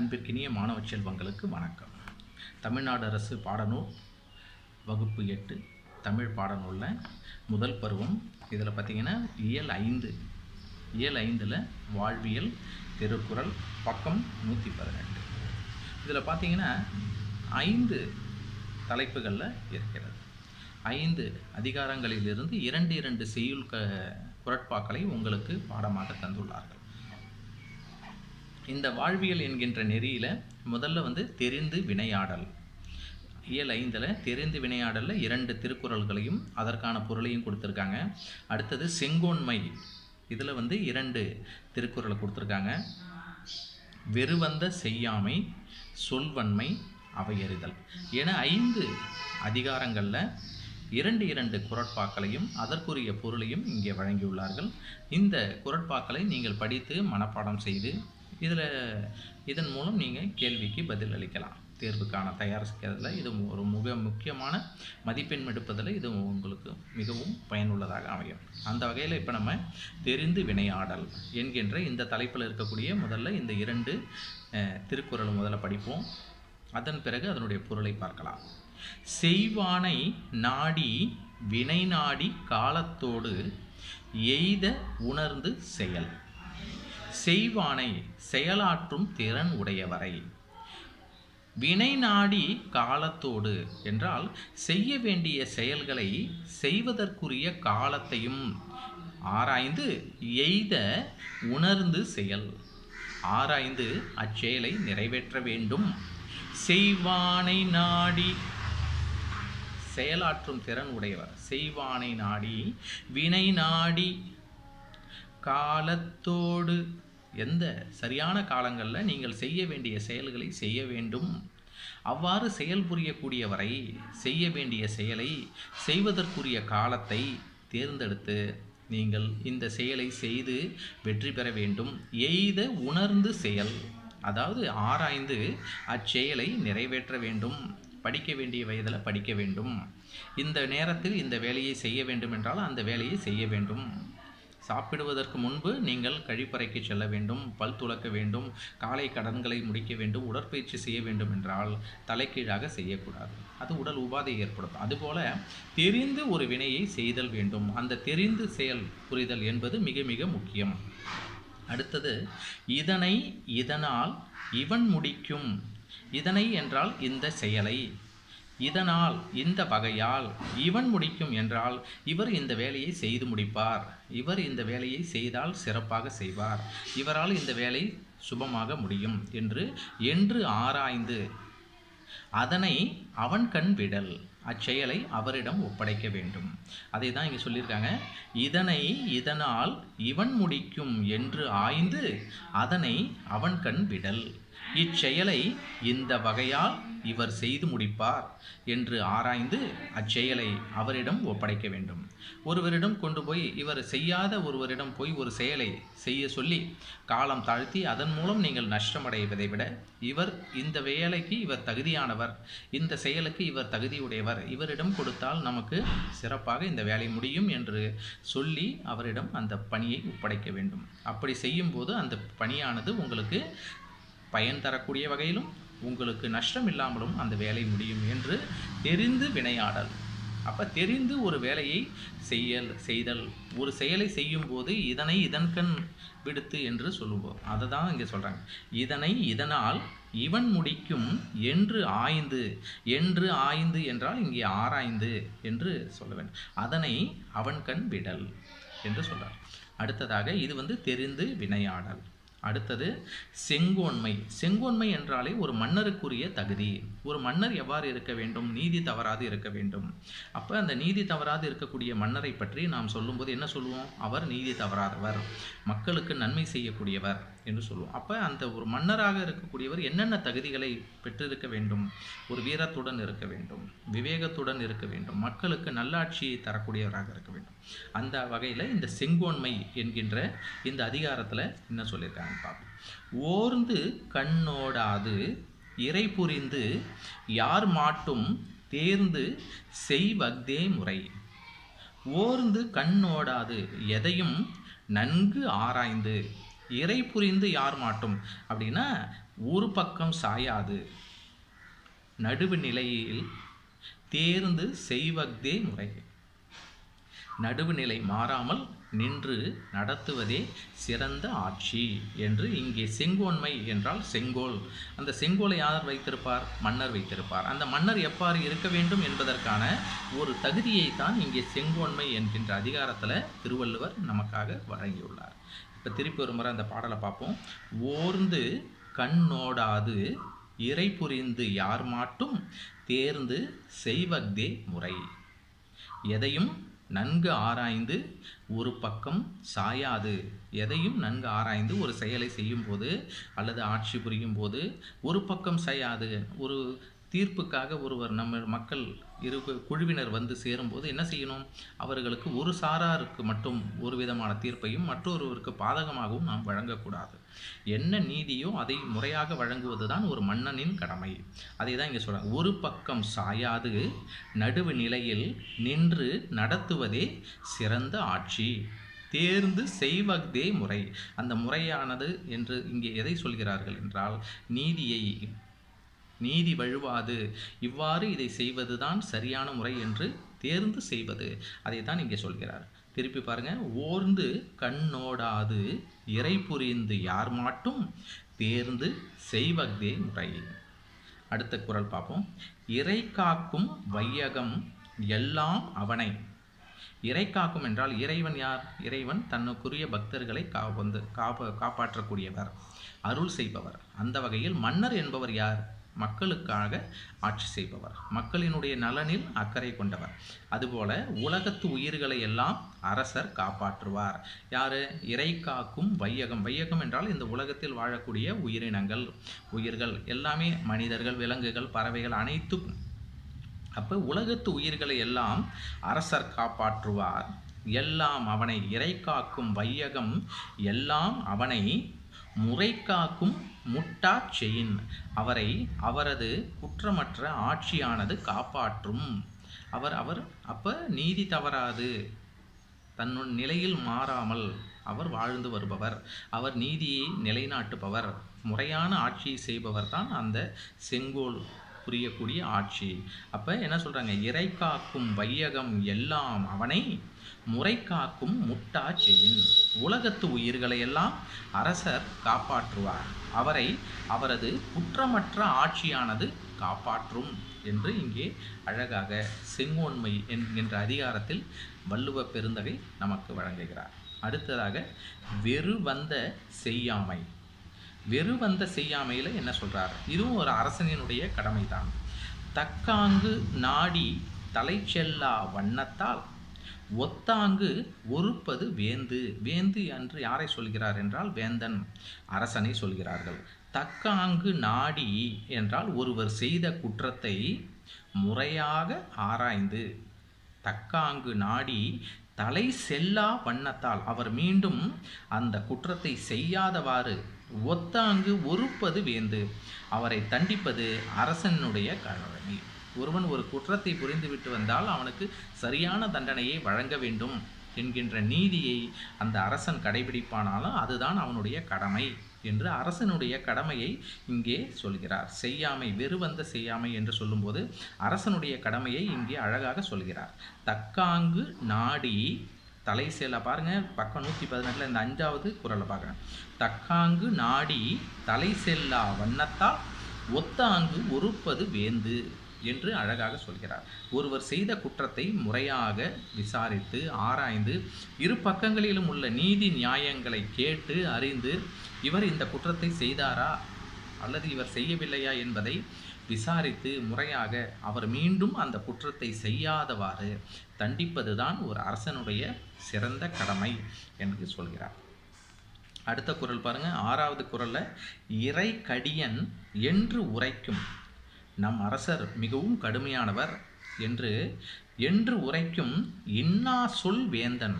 அன்பிற்கினிய மாணவ செல்வங்களுக்கு வணக்கம் தமிழ்நாடு அரசு பாடநூல் வகுப்பு எட்டு தமிழ் பாடநூலில் முதல் பருவம் இதில் பார்த்தீங்கன்னா இயல் ஐந்து இயல் ஐந்தில் வாழ்வியல் திருக்குறள் பக்கம் நூற்றி பதினெட்டு இதில் பார்த்தீங்கன்னா ஐந்து தலைப்புகளில் இருக்கிறது ஐந்து அதிகாரங்களிலிருந்து இரண்டு இரண்டு செய்யுள் க குரட்பாக்களை உங்களுக்கு பாடமாக தந்துள்ளார்கள் இந்த வாழ்வியல் என்கின்ற நெறியில் முதல்ல வந்து தெரிந்து வினையாடல் இயல் ஐந்தில் தெரிந்து வினையாடலில் இரண்டு திருக்குறள்களையும் அதற்கான பொருளையும் கொடுத்துருக்காங்க அடுத்தது செங்கோன்மை இதில் வந்து இரண்டு திருக்குறளை கொடுத்துருக்காங்க வெறுவந்த செய்யாமை சொல்வன்மை அவையறிதல் என ஐந்து அதிகாரங்களில் இரண்டு இரண்டு குரட்பாக்களையும் அதற்குரிய பொருளையும் இங்கே வழங்கியுள்ளார்கள் இந்த குரட்பாக்களை நீங்கள் படித்து மனப்பாடம் செய்து இதில் இதன் மூலம் நீங்கள் கேள்விக்கு பதில் அளிக்கலாம் தேர்வுக்கான தயார் செய்யறதுல இது ஒரு மிக முக்கியமான மதிப்பெண் எடுப்பதில் இது உங்களுக்கு மிகவும் பயனுள்ளதாக அமையும் அந்த வகையில் இப்போ நம்ம தெரிந்து வினையாடல் என்கின்ற இந்த தலைப்பில் இருக்கக்கூடிய முதல்ல இந்த இரண்டு அஹ், திருக்குறளை முதல்ல படிப்போம் அதன் பிறகு அதனுடைய பொருளை பார்க்கலாம் செய்வானை நாடி வினை நாடி காலத்தோடு எய்த உணர்ந்து செயல் செய்வானை செயலாற்றும் திறன் உடையவரை வினை நாடி காலத்தோடு என்றால் செய்ய வேண்டிய செயல்களை செய்வதற்குரிய காலத்தையும் ஆராய்ந்து எய்த உணர்ந்து செயல் ஆராய்ந்து அச்செயலை நிறைவேற்ற வேண்டும் செய்வானை நாடி செயலாற்றும் திறன் உடையவர் செய்வானை நாடி வினை நாடி காலத்தோடு எந்த சரியான காலங்களில் நீங்கள் செய்ய வேண்டிய செயல்களை செய்ய வேண்டும் அவ்வாறு செயல் புரியக்கூடியவரை செய்ய வேண்டிய செயலை செய்வதற்குரிய காலத்தை தேர்ந்தெடுத்து நீங்கள் இந்த செயலை செய்து வெற்றி பெற வேண்டும் எய்த உணர்ந்து செயல் அதாவது ஆராய்ந்து அச்செயலை நிறைவேற்ற வேண்டும் படிக்க வேண்டிய வயதில் படிக்க வேண்டும் இந்த நேரத்தில் இந்த வேலையை செய்ய வேண்டும் என்றால் அந்த வேலையை செய்ய வேண்டும் சாப்பிடுவதற்கு முன்பு நீங்கள் கழிப்பறைக்கு செல்ல வேண்டும் பல் துலக்க வேண்டும் காலை கடன்களை முடிக்க வேண்டும் உடற்பயிற்சி செய்ய வேண்டும் என்றால் தலைகீழாக செய்யக்கூடாது அது உடல் உபாதை ஏற்படுத்தும் அதுபோல தெரிந்து ஒரு வினையை செய்தல் வேண்டும் அந்த தெரிந்து செயல் புரிதல் என்பது மிக மிக முக்கியம் அடுத்தது இதனை இதனால் இவன் முடிக்கும் இதனை என்றால் இந்த செயலை இதனால் இந்த வகையால் இவன் முடிக்கும் என்றால் இவர் இந்த வேலையை செய்து முடிப்பார் இவர் இந்த வேலையை செய்தால் சிறப்பாக செய்வார் இவரால் இந்த வேலை சுபமாக முடியும் என்று என்று ஆராய்ந்து அதனை அவன் கண் விடல் அச்செயலை அவரிடம் ஒப்படைக்க வேண்டும் அதை தான் இங்கே சொல்லியிருக்காங்க இதனை இதனால் இவன் முடிக்கும் என்று ஆய்ந்து அதனை அவன் கண் விடல் இச்செயலை இந்த வகையால் இவர் செய்து முடிப்பார் என்று ஆராய்ந்து அச்செயலை அவரிடம் ஒப்படைக்க வேண்டும் ஒருவரிடம் கொண்டு போய் இவர் செய்யாத ஒருவரிடம் போய் ஒரு செயலை செய்ய சொல்லி காலம் தாழ்த்தி அதன் மூலம் நீங்கள் நஷ்டமடைவதை விட இவர் இந்த வேலைக்கு இவர் தகுதியானவர் இந்த செயலுக்கு இவர் தகுதியுடையவர் இவரிடம் கொடுத்தால் நமக்கு சிறப்பாக இந்த வேலை முடியும் என்று சொல்லி அவரிடம் அந்த பணியை ஒப்படைக்க வேண்டும் அப்படி செய்யும்போது அந்த பணியானது உங்களுக்கு பயன் தரக்கூடிய வகையிலும் உங்களுக்கு நஷ்டம் இல்லாமலும் அந்த வேலை முடியும் என்று தெரிந்து வினையாடல் அப்போ தெரிந்து ஒரு வேலையை செய்யல் செய்தல் ஒரு செயலை செய்யும் போது இதனை இதன்கண் விடுத்து என்று சொல்லுவோம் அதை தான் இங்கே சொல்கிறாங்க இதனை இதனால் இவன் முடிக்கும் என்று ஆய்ந்து என்று ஆய்ந்து என்றால் இங்கே ஆராய்ந்து என்று சொல்ல வேண்டும் அதனை அவன் கண் விடல் என்று சொல்றார் அடுத்ததாக இது வந்து தெரிந்து வினையாடல் அடுத்தது செங்கோன்மை செங்கோன்மை என்றாலே ஒரு மன்னருக்குரிய தகுதி ஒரு மன்னர் எவ்வாறு இருக்க வேண்டும் நீதி தவறாது இருக்க வேண்டும் அப்போ அந்த நீதி தவறாது இருக்கக்கூடிய மன்னரை பற்றி நாம் சொல்லும்போது என்ன சொல்லுவோம் அவர் நீதி தவறாதவர் மக்களுக்கு நன்மை செய்யக்கூடியவர் என்று சொல்லுவோம் அப்போ அந்த ஒரு மன்னராக இருக்கக்கூடியவர் என்னென்ன தகுதிகளை பெற்றிருக்க வேண்டும் ஒரு வீரத்துடன் இருக்க வேண்டும் விவேகத்துடன் இருக்க வேண்டும் மக்களுக்கு நல்லாட்சியை தரக்கூடியவராக இருக்க வேண்டும் அந்த வகையில் இந்த செங்கோன்மை என்கின்ற இந்த அதிகாரத்தில் என்ன சொல்லியிருக்காங்க பார்ப்போம் ஓர்ந்து கண்ணோடாது இறை புரிந்து யார் மாட்டும் தேர்ந்து செய்வக்தே முறை ஓர்ந்து கண்ணோடாது எதையும் நன்கு ஆராய்ந்து இறை புரிந்து யார் மாட்டும் அப்படின்னா ஒரு பக்கம் சாயாது நடுவு நிலையில் தேர்ந்து செய்வதே முறை நடுவுநிலை மாறாமல் நின்று நடத்துவதே சிறந்த ஆட்சி என்று இங்கே செங்கோன்மை என்றால் செங்கோல் அந்த செங்கோலை யார் வைத்திருப்பார் மன்னர் வைத்திருப்பார் அந்த மன்னர் எவ்வாறு இருக்க வேண்டும் என்பதற்கான ஒரு தகுதியை தான் இங்கே செங்கோன்மை என்கின்ற அதிகாரத்தில் திருவள்ளுவர் நமக்காக வழங்கியுள்ளார் இப்போ திருப்பி ஒரு முறை அந்த பாடலை பார்ப்போம் ஓர்ந்து கண்ணோடாது இறை புரிந்து யார் மாட்டும் தேர்ந்து செய்வதே முறை எதையும் நன்கு ஆராய்ந்து ஒரு பக்கம் சாயாது எதையும் நன்கு ஆராய்ந்து ஒரு செயலை செய்யும் போது அல்லது ஆட்சி புரியும் போது ஒரு பக்கம் சாயாது ஒரு தீர்ப்புக்காக ஒருவர் நம்ம மக்கள் இரு குழுவினர் வந்து சேரும்போது என்ன செய்யணும் அவர்களுக்கு ஒரு சாராருக்கு மட்டும் ஒரு விதமான தீர்ப்பையும் மற்றொருவருக்கு பாதகமாகவும் நாம் வழங்கக்கூடாது என்ன நீதியோ அதை முறையாக வழங்குவது தான் ஒரு மன்னனின் கடமை அதை தான் இங்கே சொல்கிறாங்க ஒரு பக்கம் சாயாது நடுவு நிலையில் நின்று நடத்துவதே சிறந்த ஆட்சி தேர்ந்து செய்வதே முறை அந்த முறையானது என்று இங்கே எதை சொல்கிறார்கள் என்றால் நீதியை நீதி வழுவாது இவ்வாறு இதை செய்வதுதான் சரியான முறை என்று தேர்ந்து செய்வது அதை தான் இங்கே சொல்கிறார் திருப்பி பாருங்க ஓர்ந்து கண்ணோடாது இறை புரிந்து யார் மாட்டும் தேர்ந்து செய்வதே முறை அடுத்த குரல் பார்ப்போம் இறை காக்கும் வையகம் எல்லாம் அவனை இறை காக்கும் என்றால் இறைவன் யார் இறைவன் தன்னுக்குரிய பக்தர்களை கா வந்து காப்ப காப்பாற்றக்கூடியவர் அருள் செய்பவர் அந்த வகையில் மன்னர் என்பவர் யார் மக்களுக்காக ஆட்சி செய்பவர் மக்களினுடைய நலனில் அக்கறை கொண்டவர் அதுபோல உலகத்து உயிர்களை எல்லாம் அரசர் காப்பாற்றுவார் யாரு இறை காக்கும் வையகம் வையகம் என்றால் இந்த உலகத்தில் வாழக்கூடிய உயிரினங்கள் உயிர்கள் எல்லாமே மனிதர்கள் விலங்குகள் பறவைகள் அனைத்தும் அப்போ உலகத்து உயிர்களை எல்லாம் அரசர் காப்பாற்றுவார் எல்லாம் அவனை இறை காக்கும் வையகம் எல்லாம் அவனை முறை காக்கும் முட்டா செயின் அவரை அவரது குற்றமற்ற ஆட்சியானது காப்பாற்றும் அவர் அவர் அப்ப நீதி தவறாது தன்னுள் நிலையில் மாறாமல் அவர் வாழ்ந்து வருபவர் அவர் நீதியை நிலைநாட்டுபவர் முறையான ஆட்சியை செய்பவர் தான் அந்த செங்கோல் புரியக்கூடிய ஆட்சி அப்ப என்ன சொல்றாங்க இறை காக்கும் வையகம் எல்லாம் அவனை முறை காக்கும் முட்டா செயின் உலகத்து உயிர்களை எல்லாம் அரசர் காப்பாற்றுவார் அவரை அவரது குற்றமற்ற ஆட்சியானது காப்பாற்றும் என்று இங்கே அழகாக செங்கோன்மை என்கின்ற அதிகாரத்தில் வள்ளுவ பெருந்தகை நமக்கு வழங்குகிறார் அடுத்ததாக வெறு வந்த செய்யாமை வெறு வந்த செய்யாமையில் என்ன சொல்றார் இதுவும் ஒரு அரசனினுடைய கடமை தான் தக்காங்கு நாடி தலை செல்லா வண்ணத்தால் ஒத்தாங்கு ஒருப்பது வேந்து வேந்து என்று யாரை சொல்கிறார் என்றால் வேந்தன் அரசனை சொல்கிறார்கள் தக்காங்கு நாடி என்றால் ஒருவர் செய்த குற்றத்தை முறையாக ஆராய்ந்து தக்காங்கு நாடி தலை செல்லா வண்ணத்தால் அவர் மீண்டும் அந்த குற்றத்தை செய்யாதவாறு ஒத்தாங்கு ஒருப்பது வேந்து அவரை தண்டிப்பது அரசனுடைய கடமை ஒருவன் ஒரு குற்றத்தை புரிந்துவிட்டு வந்தால் அவனுக்கு சரியான தண்டனையை வழங்க வேண்டும் என்கின்ற நீதியை அந்த அரசன் கடைபிடிப்பானாலும் அதுதான் அவனுடைய கடமை என்று அரசனுடைய கடமையை இங்கே சொல்கிறார் செய்யாமை வெறுவந்த செய்யாமை என்று சொல்லும்போது அரசனுடைய கடமையை இங்கே அழகாக சொல்கிறார் தக்காங்கு நாடி தலை செல்ல பாருங்க பக்கம் நூற்றி பதினெட்டில் இந்த அஞ்சாவது குரலை பார்க்குறேன் தக்காங்கு நாடி தலை செல்லா வண்ணத்தால் ஒத்தாங்கு ஒருப்பது வேந்து என்று அழகாக சொல்கிறார் ஒருவர் செய்த குற்றத்தை முறையாக விசாரித்து ஆராய்ந்து இரு பக்கங்களிலும் உள்ள நீதி நியாயங்களை கேட்டு அறிந்து இவர் இந்த குற்றத்தை செய்தாரா அல்லது இவர் செய்யவில்லையா என்பதை விசாரித்து முறையாக அவர் மீண்டும் அந்த குற்றத்தை செய்யாதவாறு தண்டிப்பதுதான் ஒரு அரசனுடைய சிறந்த கடமை என்று சொல்கிறார் அடுத்த குரல் பாருங்க ஆறாவது குரல்ல இறை கடியன் என்று உரைக்கும் நம் அரசர் மிகவும் கடுமையானவர் என்று என்று உரைக்கும் இன்னா சொல் வேந்தன்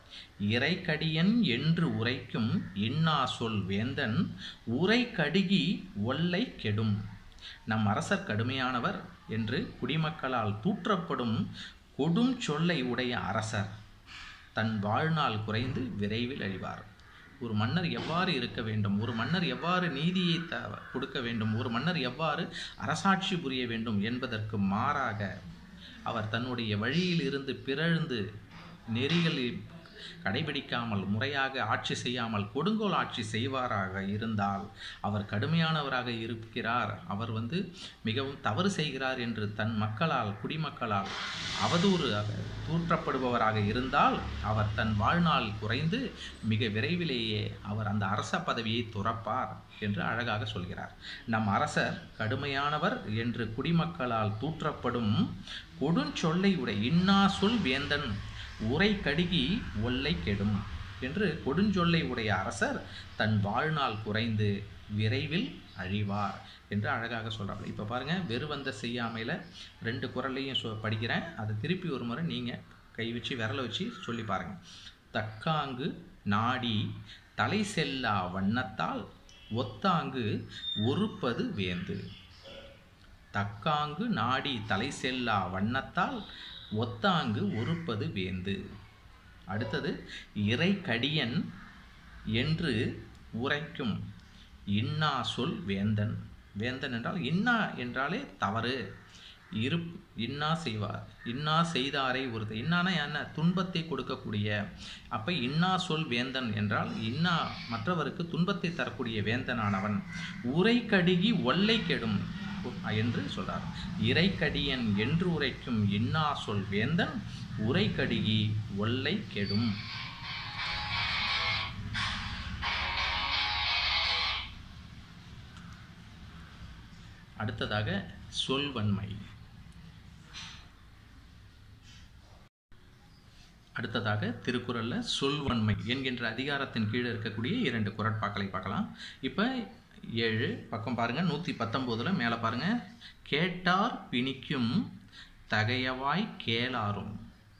இறைக்கடியன் என்று உரைக்கும் இன்னா சொல் வேந்தன் உரை கடுகி ஒல்லை கெடும் நம் அரசர் கடுமையானவர் என்று குடிமக்களால் தூற்றப்படும் கொடும் சொல்லை உடைய அரசர் தன் வாழ்நாள் குறைந்து விரைவில் அழிவார் ஒரு மன்னர் எவ்வாறு இருக்க வேண்டும் ஒரு மன்னர் எவ்வாறு நீதியை த கொடுக்க வேண்டும் ஒரு மன்னர் எவ்வாறு அரசாட்சி புரிய வேண்டும் என்பதற்கு மாறாக அவர் தன்னுடைய வழியில் இருந்து பிறழ்ந்து நெறிகளில் கடைபிடிக்காமல் முறையாக ஆட்சி செய்யாமல் கொடுங்கோல் ஆட்சி செய்வாராக இருந்தால் அவர் கடுமையானவராக இருக்கிறார் அவர் வந்து மிகவும் தவறு செய்கிறார் என்று தன் மக்களால் குடிமக்களால் அவதூறு தூற்றப்படுபவராக இருந்தால் அவர் தன் வாழ்நாள் குறைந்து மிக விரைவிலேயே அவர் அந்த அரச பதவியை துறப்பார் என்று அழகாக சொல்கிறார் நம் அரசர் கடுமையானவர் என்று குடிமக்களால் தூற்றப்படும் கொடுஞ்சொல்லை உடைய இன்னா சொல் வேந்தன் உரை கடுகி ஒல்லை கெடும் என்று கொடுஞ்சொல்லை உடைய அரசர் தன் வாழ்நாள் குறைந்து விரைவில் அழிவார் என்று அழகாக சொல்கிறாங்க இப்போ பாருங்கள் வெறுவந்த செய்யாமையில் ரெண்டு குரலையும் சொ படிக்கிறேன் அதை திருப்பி ஒரு முறை நீங்கள் கை வச்சு விரலை வச்சு சொல்லி பாருங்கள் தக்காங்கு நாடி தலை செல்லா வண்ணத்தால் ஒத்தாங்கு ஒருப்பது வேந்து தக்காங்கு நாடி தலை செல்லா வண்ணத்தால் ஒத்தாங்கு ஒருப்பது வேந்து அடுத்தது இறைக்கடியன் என்று உரைக்கும் இன்னா சொல் வேந்தன் வேந்தன் என்றால் இன்னா என்றாலே தவறு இரு இன்னா செய்வார் இன்னா செய்தாரை ஒருத்த இன்னானா என்ன துன்பத்தை கொடுக்கக்கூடிய அப்போ இன்னா சொல் வேந்தன் என்றால் இன்னா மற்றவருக்கு துன்பத்தை தரக்கூடிய வேந்தனானவன் உரை கடுகி ஒல்லை கெடும் என்று சொல்றார் இறைக்கடியன் என்று உரைக்கும் இன்னா சொல் வேந்தன் உரை கடுகி ஒல்லை கெடும் அடுத்ததாக சொல்வன்மை அடுத்ததாக திருக்குறளில் சொல்வன்மை என்கின்ற அதிகாரத்தின் கீழே இருக்கக்கூடிய இரண்டு குரட்பாக்களை பார்க்கலாம் இப்போ ஏழு பக்கம் பாருங்கள் நூற்றி பத்தொம்போதில் மேலே பாருங்கள் கேட்டார் பிணிக்கும் தகையவாய் கேளாரும்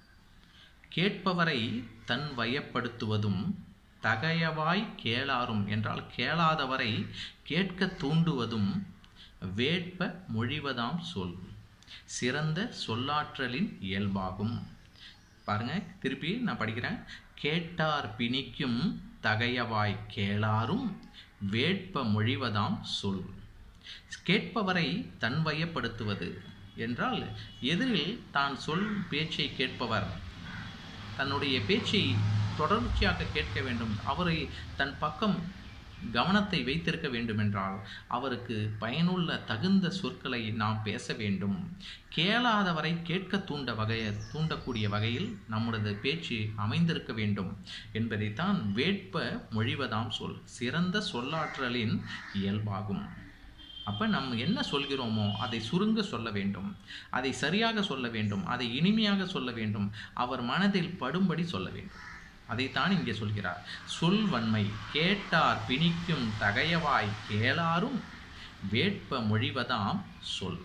கேட்பவரை தன் வயப்படுத்துவதும் தகையவாய் கேளாரும் என்றால் கேளாதவரை கேட்க தூண்டுவதும் வேட்ப மொழிவதாம் சொல் சிறந்த சொல்லாற்றலின் இயல்பாகும் பாருங்க திருப்பி நான் படிக்கிறேன் கேட்டார் பிணிக்கும் தகையவாய் கேளாரும் வேட்ப மொழிவதாம் சொல் கேட்பவரை தன்வயப்படுத்துவது என்றால் எதிரில் தான் சொல் பேச்சை கேட்பவர் தன்னுடைய பேச்சை தொடர்ச்சியாக கேட்க வேண்டும் அவரை தன் பக்கம் கவனத்தை வைத்திருக்க வேண்டுமென்றால் அவருக்கு பயனுள்ள தகுந்த சொற்களை நாம் பேச வேண்டும் கேளாதவரை கேட்க தூண்ட வகைய தூண்டக்கூடிய வகையில் நம்முடைய பேச்சு அமைந்திருக்க வேண்டும் என்பதைத்தான் வேட்ப மொழிவதாம் சொல் சிறந்த சொல்லாற்றலின் இயல்பாகும் அப்போ நம்ம என்ன சொல்கிறோமோ அதை சுருங்க சொல்ல வேண்டும் அதை சரியாக சொல்ல வேண்டும் அதை இனிமையாக சொல்ல வேண்டும் அவர் மனதில் படும்படி சொல்ல வேண்டும் அதைத்தான் இங்கே சொல்கிறார் சொல்வன்மை கேட்டார் பிணிக்கும் தகையவாய் கேளாரும் வேட்ப மொழிவதாம் சொல்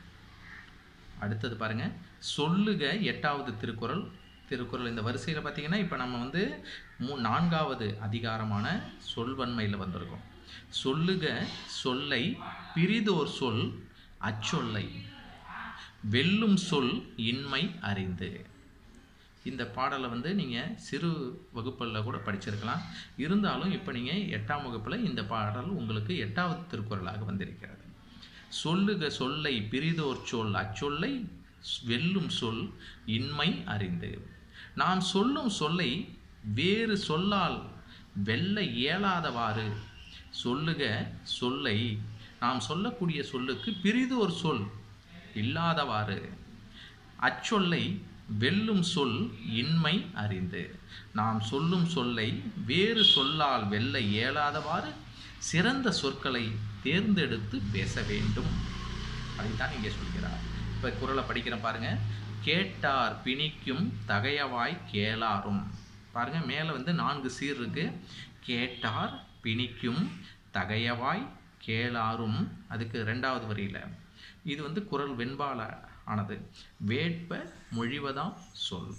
அடுத்தது பாருங்க சொல்லுக எட்டாவது திருக்குறள் திருக்குறள் இந்த வரிசையில் பார்த்தீங்கன்னா இப்போ நம்ம வந்து மூ நான்காவது அதிகாரமான சொல்வன்மையில் வந்திருக்கோம் சொல்லுக சொல்லை பிரிதோர் சொல் அச்சொல்லை வெல்லும் சொல் இன்மை அறிந்து இந்த பாடலை வந்து நீங்கள் சிறு வகுப்பில் கூட படிச்சிருக்கலாம் இருந்தாலும் இப்போ நீங்கள் எட்டாம் வகுப்பில் இந்த பாடல் உங்களுக்கு எட்டாவது திருக்குறளாக வந்திருக்கிறது சொல்லுக சொல்லை பிரிதோர் சொல் அச்சொல்லை வெல்லும் சொல் இன்மை அறிந்து நாம் சொல்லும் சொல்லை வேறு சொல்லால் வெல்ல இயலாதவாறு சொல்லுக சொல்லை நாம் சொல்லக்கூடிய சொல்லுக்கு பிரிதோர் சொல் இல்லாதவாறு அச்சொல்லை வெல்லும் சொல் இன்மை அறிந்து நாம் சொல்லும் சொல்லை வேறு சொல்லால் வெல்ல இயலாதவாறு சிறந்த சொற்களை தேர்ந்தெடுத்து பேச வேண்டும் அதைத்தான் இங்கே சொல்கிறார் இப்போ குரலை படிக்கிறேன் பாருங்க கேட்டார் பிணிக்கும் தகையவாய் கேளாரும் பாருங்க மேலே வந்து நான்கு சீர் இருக்கு கேட்டார் பிணிக்கும் தகையவாய் கேளாரும் அதுக்கு ரெண்டாவது வரியில் இது வந்து குரல் வெண்பால ஆனது வேட்ப மொழிவதாம் சொல்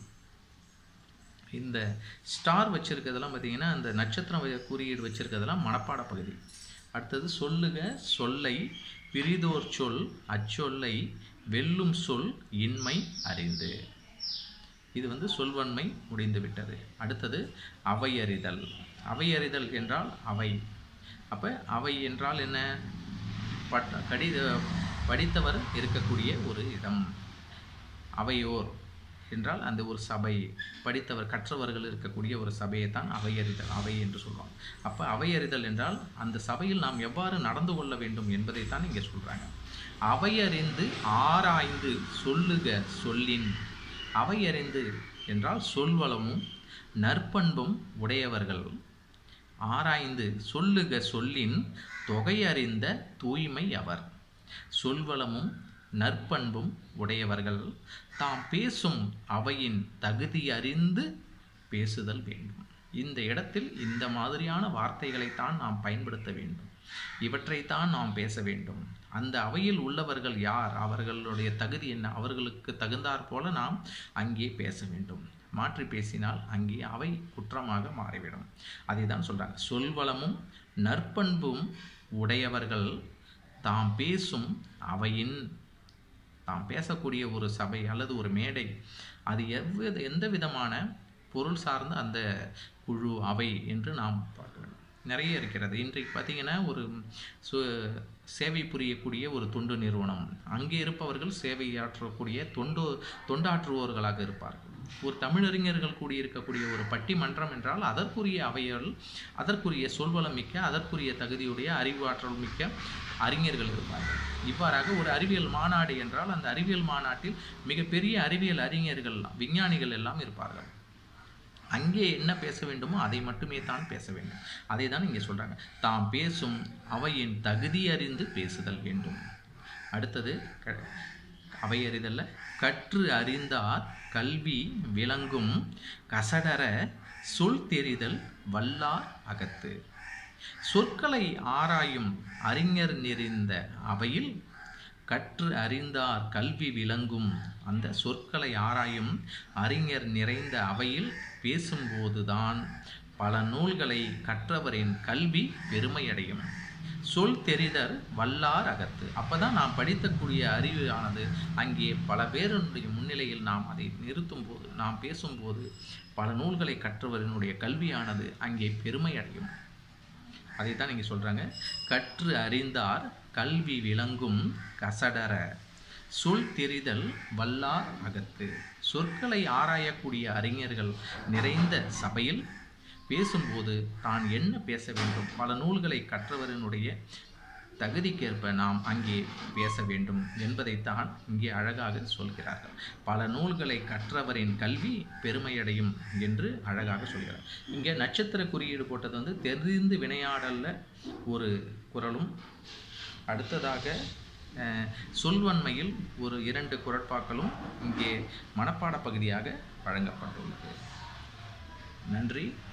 இந்த ஸ்டார் வச்சிருக்கிறதெல்லாம் பார்த்தீங்கன்னா அந்த நட்சத்திரம் வ- குறியீடு வச்சிருக்கிறதெல்லாம் மனப்பாட பகுதி அடுத்தது சொல்லுக சொல்லை பிரிதோர் சொல் அச்சொல்லை வெல்லும் சொல் இன்மை அறிந்து இது வந்து சொல்வன்மை முடிந்து விட்டது அடுத்தது அவையறிதல் அவையறிதல் என்றால் அவை அப்போ அவை என்றால் என்ன பட்ட கடித படித்தவர் இருக்கக்கூடிய ஒரு இடம் அவையோர் என்றால் அந்த ஒரு சபை படித்தவர் கற்றவர்கள் இருக்கக்கூடிய ஒரு சபையை தான் அவையறிதல் அவை என்று சொல்லுவாங்க அப்போ அவையறிதல் என்றால் அந்த சபையில் நாம் எவ்வாறு நடந்து கொள்ள வேண்டும் என்பதை தான் இங்கே சொல்கிறாங்க அவையறிந்து ஆராய்ந்து சொல்லுக சொல்லின் அவையறிந்து என்றால் சொல்வளமும் நற்பண்பும் உடையவர்கள் ஆராய்ந்து சொல்லுக சொல்லின் தொகையறிந்த தூய்மை அவர் சொல்வளமும் நற்பண்பும் உடையவர்கள் தாம் பேசும் அவையின் தகுதி அறிந்து பேசுதல் வேண்டும் இந்த இடத்தில் இந்த மாதிரியான வார்த்தைகளைத்தான் நாம் பயன்படுத்த வேண்டும் இவற்றைத்தான் நாம் பேச வேண்டும் அந்த அவையில் உள்ளவர்கள் யார் அவர்களுடைய தகுதி என்ன அவர்களுக்கு தகுந்தாற் போல நாம் அங்கே பேச வேண்டும் மாற்றி பேசினால் அங்கே அவை குற்றமாக மாறிவிடும் அதை தான் சொல்கிறாங்க சொல்வளமும் நற்பண்பும் உடையவர்கள் தாம் பேசும் அவையின் தாம் பேசக்கூடிய ஒரு சபை அல்லது ஒரு மேடை அது எவ்வித எந்த விதமான பொருள் சார்ந்த அந்த குழு அவை என்று நாம் பார்க்க வேண்டும் நிறைய இருக்கிறது இன்றைக்கு பார்த்தீங்கன்னா ஒரு சு சேவை புரியக்கூடிய ஒரு தொண்டு நிறுவனம் அங்கே இருப்பவர்கள் சேவையாற்றக்கூடிய தொண்டு தொண்டாற்றுவோர்களாக இருப்பார்கள் ஒரு தமிழறிஞர்கள் கூடியிருக்கக்கூடிய ஒரு பட்டிமன்றம் என்றால் அதற்குரிய அவைகள் அதற்குரிய சொல்வளம் மிக்க அதற்குரிய தகுதியுடைய அறிவாற்றல் மிக்க அறிஞர்கள் இருப்பார்கள் இவ்வாறாக ஒரு அறிவியல் மாநாடு என்றால் அந்த அறிவியல் மாநாட்டில் மிகப்பெரிய அறிவியல் அறிஞர்கள் விஞ்ஞானிகள் எல்லாம் இருப்பார்கள் அங்கே என்ன பேச வேண்டுமோ அதை மட்டுமே தான் பேச வேண்டும் அதை தான் இங்கே சொல்கிறாங்க தாம் பேசும் அவையின் தகுதி அறிந்து பேசுதல் வேண்டும் அடுத்தது க அவையறிதல்ல கற்று அறிந்தார் கல்வி விளங்கும் கசடர சொல் தெரிதல் வல்லார் அகத்து சொற்களை ஆராயும் அறிஞர் நிறைந்த அவையில் கற்று அறிந்தார் கல்வி விளங்கும் அந்த சொற்களை ஆராயும் அறிஞர் நிறைந்த அவையில் பேசும்போதுதான் பல நூல்களை கற்றவரின் கல்வி பெருமையடையும் சொல் தெரிதர் வல்லார் அகத்து அப்பதான் நாம் படித்தக்கூடிய அறிவு ஆனது அங்கே பல பேருடைய முன்னிலையில் நாம் அதை நிறுத்தும் போது நாம் பேசும்போது பல நூல்களை கற்றவரினுடைய கல்வியானது அங்கே பெருமை அடையும் அதைத்தான் இங்கே சொல்றாங்க கற்று அறிந்தார் கல்வி விளங்கும் கசடர சொல் தெரிதல் வல்லார் அகத்து சொற்களை ஆராயக்கூடிய அறிஞர்கள் நிறைந்த சபையில் பேசும்போது தான் என்ன பேச வேண்டும் பல நூல்களை கற்றவரினுடைய தகுதிக்கேற்ப நாம் அங்கே பேச வேண்டும் என்பதைத்தான் இங்கே அழகாக சொல்கிறார்கள் பல நூல்களை கற்றவரின் கல்வி பெருமையடையும் என்று அழகாக சொல்கிறார் இங்கே நட்சத்திர குறியீடு போட்டது வந்து தெரிந்து வினையாடல்ல ஒரு குரலும் அடுத்ததாக அஹ், சொல்வன்மையில் ஒரு இரண்டு குரட்பாக்களும் இங்கே மனப்பாட பகுதியாக வழங்கப்பட்டுள்ளது நன்றி